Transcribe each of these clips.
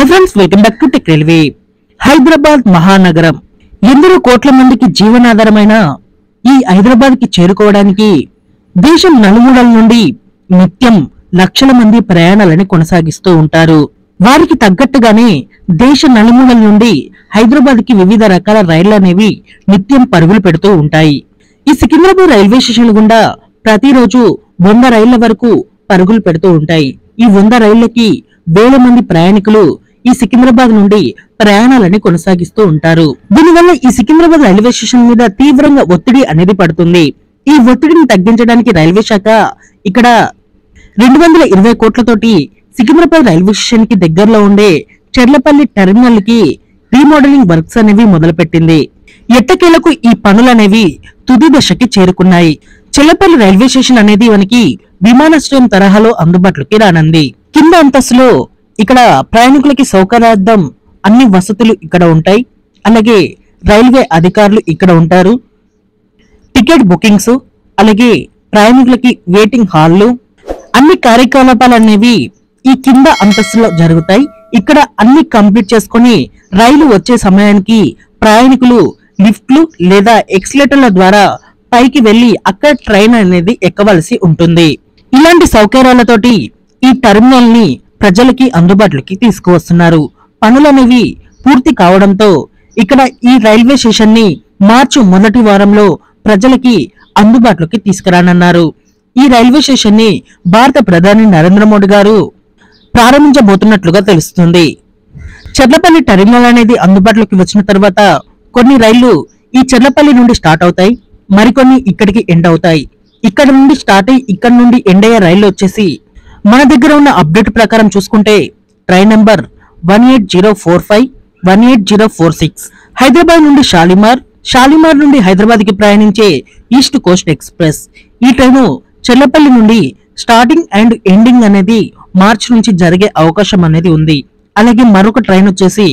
high friends welcome back to tech railway Hyderabad మహానగరం ఎందరో కోట్ల మందికి జీవనాధారమైన ఈ హైదరాబాద్ కి చేరుకోవడానికి దేశం నలుమూలల నుండి నిత్యం లక్షల మంది ప్రయాణాలని కొనసాగిస్తూ ఉంటారు వారికి తగ్గట్టుగానే దేశ నలుమూలల నుండి హైదరాబాద్ కి వివిధ రకాల రైళ్లు అనేవి నిత్యం పరుగులు పెడుతూ ఉంటాయి ఈ సికింద్రాబాద్ రైల్వే స్టేషన్ గుండా ప్రతిరోజు వంద రైళ్ల వరకు పరుగులు పెడుతూ ఉంటాయి ఈ వంద రైళ్లకి వేల మంది ప్రయాణికులు ఈ సికింద్రాబాద్ నుండి ప్రయాణాలని కొనసాగిస్తూ ఉంటారు దీనివల్ల ఈ సికింద్రాబాద్ రైల్వే స్టేషన్ మీద తీవ్రంగా ఒత్తిడి అనేది పడుతుంది ఈ ఒత్తిడిని తగ్గించడానికి రైల్వే శాఖ ఇక్కడ రెండు వందల ఇరవై కోట్లతోటి సికింద్రాబాద్ రైల్వే స్టేషన్ కి దగ్గరలో ఉండే చెర్లపల్లి టెర్మినల్ కి రీమోడలింగ్ వర్క్స్ అనేవి మొదలుపెట్టింది ఎట్టకేలకు ఈ పనులనేవి తుది దశకి చేరుకున్నాయి చెల్లపల్లి రైల్వే స్టేషన్ అనేది మనకి విమానాశ్రయం తరహాలో అందుబాటులోకి రానుంది కింద అంతస్తులో ఇక్కడ ప్రయాణికులకి సౌకర్యార్థం అన్ని వసతులు ఇక్కడ ఉంటాయి అలాగే రైల్వే అధికారులు ఇక్కడ ఉంటారు టికెట్ బుకింగ్స్ అలాగే ప్రయాణికులకి వెయిటింగ్ హాల్లు అన్ని కార్యకలాపాలు అనేవి ఈ కింద అంతస్తులో జరుగుతాయి ఇక్కడ అన్ని కంప్లీట్ చేసుకొని రైలు వచ్చే సమయానికి ప్రయాణికులు లిఫ్ట్లు లేదా ఎక్స్లేటర్ల ద్వారా పైకి వెళ్లి అక్కడ ట్రైన్ అనేది ఎక్కవలసి ఉంటుంది ఇలాంటి సౌకర్యాలతోటి ఈ టెర్మినల్ ని ప్రజలకి అందుబాటులోకి తీసుకువస్తున్నారు పనులనేవి పూర్తి కావడంతో ఇక్కడ ఈ రైల్వే స్టేషన్ ని మార్చి మొదటి వారంలో ప్రజలకి అందుబాటులోకి తీసుకురానున్నారు ఈ రైల్వే స్టేషన్ ని భారత ప్రధాని నరేంద్ర మోడీ గారు ప్రారంభించబోతున్నట్లుగా తెలుస్తుంది చెర్లపల్లి టెర్మినల్ అనేది అందుబాటులోకి వచ్చిన తర్వాత కొన్ని రైళ్లు ఈ చెర్లపల్లి నుండి స్టార్ట్ అవుతాయి మరికొన్ని ఇక్కడికి ఎండ్ అవుతాయి ఇక్కడ నుండి స్టార్ట్ అయ్యి ఇక్కడ నుండి ఎండ్ అయ్యే రైళ్లు వచ్చేసి మన దగ్గర ఉన్న అప్డేట్ ప్రకారం చూసుకుంటే train number one eight zero four five one eight zero four six Hyderabad నుండి షాలిమార్ షాలిమార్ నుండి హైదరాబాద్ కి ప్రయాణించే ఈస్ట్ కోస్ట్ ఎక్స్ప్రెస్ ఈ ట్రైను చెల్లపల్లి నుండి స్టార్టింగ్ అండ్ ఎండింగ్ అనేది మార్చి నుంచి జరిగే అవకాశం అనేది ఉంది అలాగే మరొక ట్రైన్ వచ్చేసి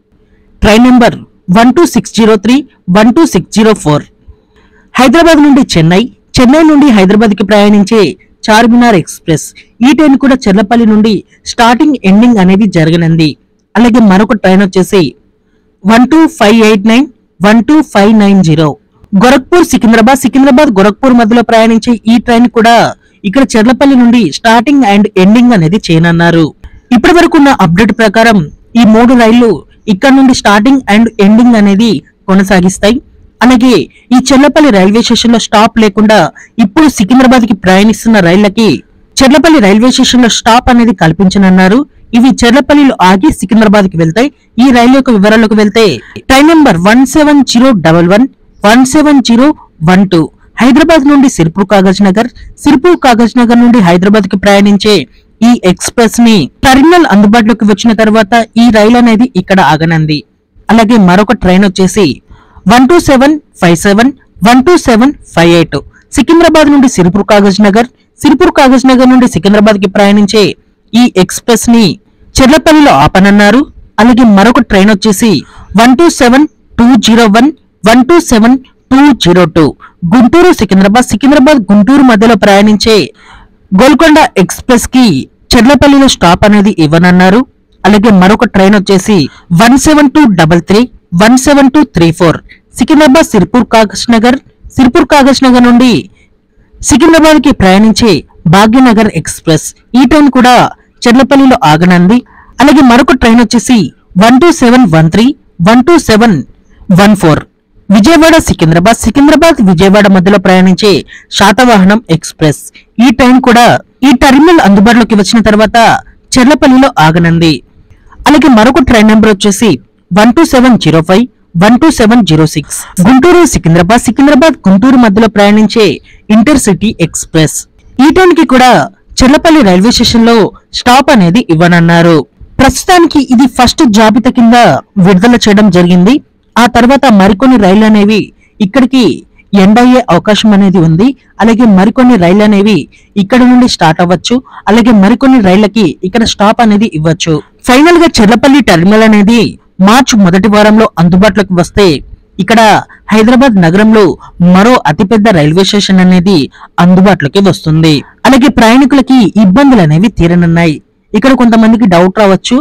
train number one two six zero three one two six zero four Hyderabad నుండి చెన్నై చెన్నై నుండి హైదరాబాద్ కి ప్రయాణించే చార్మినార్ ఎక్స్ప్రెస్ ఈ ట్రైన్ కూడా చెర్లపల్లి నుండి స్టార్టింగ్ ఎండింగ్ అనేది జరగనుంది అలాగే మరొక ట్రైన్ వచ్చేసి one two five eight nine one two five nine zero Gorakhpur Secunderabad Secunderabad Gorakhpur మధ్యలో ప్రయాణించే ఈ ట్రైన్ కూడా ఇక్కడ చెర్లపల్లి నుండి స్టార్టింగ్ అండ్ ఎండింగ్ అనేది చేయనున్నారు ఇప్పటి వరకు ఉన్న అప్డేట్ ప్రకారం ఈ మూడు రైళ్లు ఇక్కడ నుండి స్టార్టింగ్ అండ్ ఎండింగ్ అనేది కొనసాగిస్తాయి అలాగే ఈ చెర్లపల్లి రైల్వే స్టేషన్ లో స్టాప్ లేకుండా ఇప్పుడు సికింద్రాబాద్ కి ప్రయాణిస్తున్న రైళ్లకి చెర్లపల్లి రైల్వే స్టేషన్ లో స్టాప్ అనేది కల్పించనున్నారు ఇవి చెర్లపల్లిలో ఆగి సికింద్రాబాద్ కి వెళ్తాయి ఈ రైలు యొక్క వివరాలకు వెళ్తే train number one seven zero double one one seven zero one two Hyderabad నుండి సిర్పూర్ కాగజ్ నగర్ సిర్పూర్ కాగజ్ నగర్ నుండి హైదరాబాద్ కి ప్రయాణించే ఈ ఎక్స్ప్రెస్ ని టెర్మినల్ అందుబాటులోకి వచ్చిన తర్వాత ఈ రైలు అనేది ఇక్కడ ఆగనంది అలాగే మరొక ట్రైన్ వచ్చేసి one two seven five seven one two seven five eight Secunderabad నుండి సిరిపూర్ కాగజ్ నగర్ సిరిపూర్ కాగజ్ నగర్ నుండి సికింద్రాబాద్ కి ప్రయాణించే ఈ ఎక్స్ప్రెస్ ని చెర్లపల్లిలో ఆపనన్నారు అలాగే మరొక ట్రైన్ వచ్చేసి one two seven two zero one one two seven two zero two Guntur Secunderabad Secunderabad Guntur మధ్యలో ప్రయాణించే గోల్కొండ ఎక్స్ప్రెస్ కి చెర్లపల్లిలో స్టాప్ అనేది ఇవ్వనన్నారు అలాగే మరొక ట్రైన్ వచ్చేసి one seven two double three one seven two three four Secunderabad Sirpur Kagaz Nagar Sirpur Kagaz Nagar నుండి సికింద్రాబాద్ కి ప్రయాణించే భాగ్యనగర్ ఎక్స్ప్రెస్ ఈ ట్రైన్ కూడా చెర్లపల్లిలో ఆగనంది అలాగే మరొక ట్రైన్ వచ్చేసి one two seven one three one two seven one four Vijayawada Secunderabad Secunderabad Vijayawada మధ్యలో ప్రయాణించే శాతవాహనం ఎక్స్ప్రెస్ ఈ ట్రైన్ కూడా ఈ టెర్మినల్ అందుబాటులోకి వచ్చిన తర్వాత చెర్లపల్లిలో ఆగనంది అలాగే మరొక ట్రైన్ నెంబర్ వచ్చేసి one two seven zero five one two seven zero six Guntur Secunderabad Secunderabad Guntur మధ్యలో ప్రయాణించే ఇంటర్ సిటీ ఎక్స్ప్రెస్ ఈ ట్రైన్ కి కూడా చెర్లపల్లి రైల్వే స్టేషన్ లో స్టాప్ అనేది ఇవ్వనన్నారు ప్రస్తుతానికి ఇది ఫస్ట్ జాబితా కింద విడుదల చేయడం జరిగింది ఆ తర్వాత మరికొన్ని రైళ్లు అనేవి ఇక్కడికి ఎండ్ అయ్యే అవకాశం అనేది ఉంది అలాగే మరికొన్ని రైళ్లు అనేవి ఇక్కడ నుండి స్టార్ట్ అవ్వచ్చు అలాగే మరికొన్ని రైళ్లకి ఇక్కడ స్టాప్ అనేది ఇవ్వచ్చు ఫైనల్ గా చెర్లపల్లి టెర్మినల్ అనేది మార్చి మొదటి వారంలో అందుబాటులోకి వస్తే ఇక్కడ హైదరాబాద్ నగరంలో మరో అతిపెద్ద రైల్వే స్టేషన్ అనేది అందుబాటులోకి వస్తుంది అలాగే ప్రయాణికులకి ఇబ్బందులు అనేవి తీరనున్నాయి ఇక్కడ కొంతమందికి డౌట్ రావచ్చు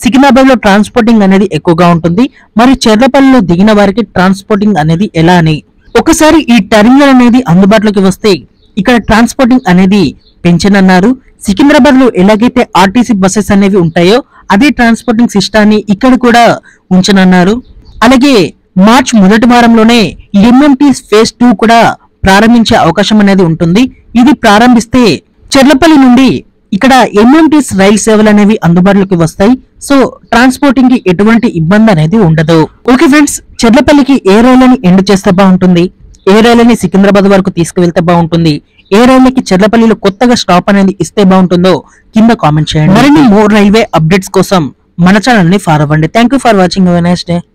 సికింద్రాబాద్ లో ట్రాన్స్పోర్టింగ్ అనేది ఎక్కువగా ఉంటుంది మరి చెర్లపల్లిలో దిగిన వారికి ట్రాన్స్పోర్టింగ్ అనేది ఎలా అని ఒకసారి ఈ టెర్మినల్ అనేది అందుబాటులోకి వస్తే ఇక్కడ ట్రాన్స్పోర్టింగ్ అనేది పెంచనన్నారు సికింద్రాబాద్ లో ఎలాగైతే ఆర్టీసీ బస్సెస్ అనేవి ఉంటాయో అదే ట్రాన్స్పోర్టింగ్ సిస్టాన్ని ఇక్కడ కూడా ఉంచనన్నారు అలాగే మార్చ్ మొదటి వారంలోనే ఎంఎంటీ ఫేజ్ టూ కూడా ప్రారంభించే అవకాశం అనేది ఉంటుంది ఇది ప్రారంభిస్తే చెర్లపల్లి నుండి ఇక్కడ ఎంఎంటీస్ రైల్ సేవలు అనేవి అందుబాటులోకి వస్తాయి సో ట్రాన్స్పోర్టింగ్ కి ఎటువంటి ఇబ్బంది అనేది ఉండదు ఓకే ఫ్రెండ్స్ చెర్లపల్లికి ఏ రైలుని ఎండ్ చేస్తే బాగుంటుంది ఏ రైలుని సికింద్రాబాద్ వరకు తీసుకువెళ్తే బాగుంటుంది ఏ రైలుకి చెర్లపల్లిలో కొత్తగా స్టాప్ అనేది ఇస్తే బాగుంటుందో కింద కామెంట్ చేయండి మరిన్ని మోర్ రైల్వే అప్డేట్స్ కోసం మన ఛానల్ ని ఫాలో అవ్వండి thank you for watching next day